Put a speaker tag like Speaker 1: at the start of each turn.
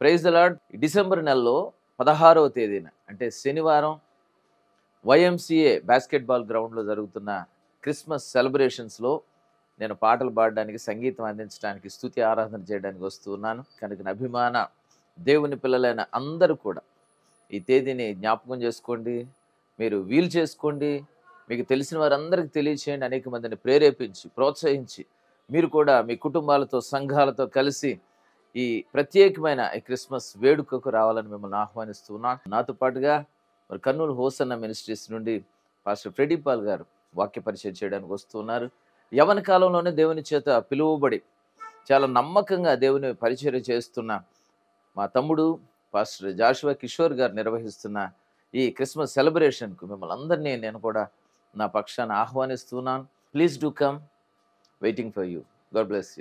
Speaker 1: praise the lord December నెలలో పదహారవ తేదీన అంటే శనివారం వైఎంసిఏ బాస్కెట్బాల్ గ్రౌండ్లో జరుగుతున్న క్రిస్మస్ సెలబ్రేషన్స్లో నేను పాటలు పాడడానికి సంగీతం అందించడానికి స్తుతి ఆరాధన చేయడానికి వస్తున్నాను కనుక నా అభిమాన దేవుని పిల్లలైన అందరూ కూడా ఈ తేదీని జ్ఞాపకం చేసుకోండి మీరు వీలు చేసుకోండి మీకు తెలిసిన వారందరికీ తెలియచేయండి అనేక మందిని ప్రేరేపించి ప్రోత్సహించి మీరు కూడా మీ కుటుంబాలతో సంఘాలతో కలిసి ఈ ప్రత్యేకమైన ఈ క్రిస్మస్ వేడుకకు రావాలని మిమ్మల్ని ఆహ్వానిస్తున్నాను నాతో పాటుగా మరి కర్నూలు హోసన్న మినిస్ట్రీస్ నుండి పాస్టర్ ఫ్రెడీ పాల్ గారు వాక్య పరిచయం చేయడానికి వస్తున్నారు యవన కాలంలోనే దేవుని చేత పిలువబడి చాలా నమ్మకంగా దేవుని పరిచయం చేస్తున్న మా తమ్ముడు పాస్టర్ జాషువా కిషోర్ గారు నిర్వహిస్తున్న ఈ క్రిస్మస్ సెలబ్రేషన్కు మిమ్మల్ని అందరినీ నేను కూడా నా పక్షాన ఆహ్వానిస్తున్నాను please do come waiting for you God bless you